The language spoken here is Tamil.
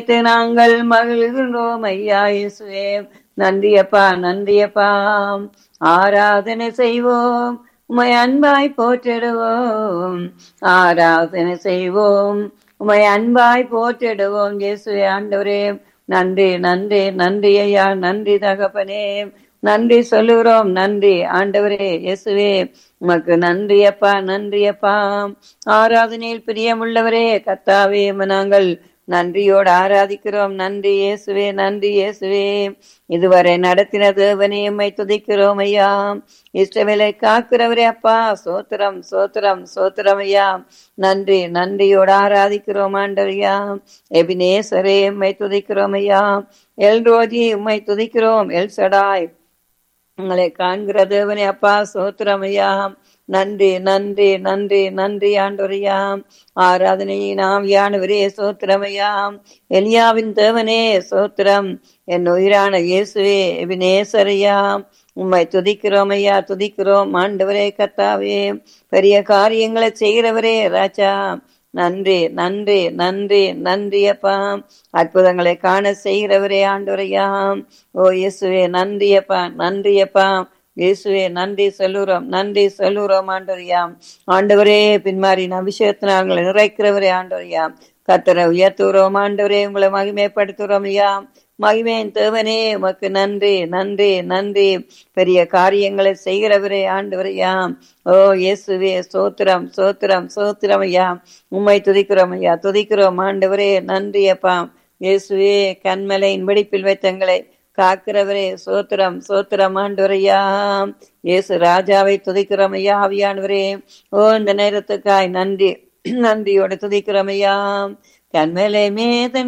நினைத்து நாங்கள் மகிழ்கின்றோம் ஐயா இயேசுவே நன்றியப்பா நன்றியப்பா ஆராதனை செய்வோம் உமை அன்பாய் போற்றிடுவோம் ஆராதனை செய்வோம் உமை அன்பாய் போற்றிடுவோம் இயேசுவே ஆண்டவரே நன்றி நன்றி நன்றி ஐயா நன்றி தகப்பனே நன்றி சொல்லுகிறோம் நன்றி ஆண்டவரே இயேசுவே உமக்கு நன்றி அப்பா நன்றி அப்பா ஆராதனையில் பிரியமுள்ளவரே கத்தாவே நாங்கள் நன்றியோடு ஆராதிக்கிறோம் நன்றி இயேசுவே நன்றி இயேசுவே இதுவரை நடத்தின தேவனே உம்மை துதிக்கிறோம் ஐயா இஷ்டவேலை காக்கிறவரே அப்பா சோத்திரம் சோத்திரம் சோத்திரம் ஐயா நன்றி நன்றியோடு ஆராதிக்கிறோம் ஆண்டவரையா எபினேசரே உம்மை துதிக்கிறோம் ஐயா எல் ரோஜி உம்மை துதிக்கிறோம் எல் சடாய் உங்களை காண்கிற தேவனே அப்பா சோத்திரம் ஐயா நன்றி நன்றி நன்றி நன்றி ஆண்டவரையாம் ஆராதனையின் ஆவியானவரே சோத்திரமையாம் எலியாவின் தேவனே சோத்திரம் என் உயிரான இயேசுவே எபினேசரையாம் உம்மை துதிக்கிறோம் ஐயா துதிக்கிறோம் ஆண்டவரே கத்தாவே பெரிய காரியங்களை செய்கிறவரே ராஜா நன்றி நன்றி நன்றி நன்றி அப்பா அற்புதங்களை காண செய்கிறவரே ஆண்டவரையாம் ஓ இயேசுவே நன்றி அப்பா நன்றி அப்பா இயேசுவே நன்றி சொல்லுறோம் நன்றி சொல்லுறோம் ஆண்டவரையாம் ஆண்டவரே பின்மாரின் அபிஷேகத்தினாங்களை நிறைக்கிறவரே ஆண்டவரையாம் கத்தரை உயர்த்துகிறோம் ஆண்டவரே உங்களை மகிமைப்படுத்துகிறோம் ஐயா மகிமையின் தேவனே உமக்கு நன்றி நன்றி நன்றி பெரிய காரியங்களை செய்கிறவரே ஆண்டவரையாம் ஓ இயேசுவே சோத்திரம் சோத்திரம் சோத்திரம் ஐயா உம்மை துதிக்கிறோம் ஐயா துதிக்கிறோம் ஆண்டவரே நன்றி அப்பா இயேசுவே கண்மலையின் வெடிப்பில் வைத்தங்களை காக்கிறவரே சோத்திரம் சோத்திரம் ஆண்டவரையா இயேசு ராஜாவை துதிக்கிறோம் ஐயா ஆவியானவரே ஓ இந்த நேரத்துக்காய் நன்றி நன்றியோடு துதிக்கிறோம் ஐயா கண்மலை மேதன்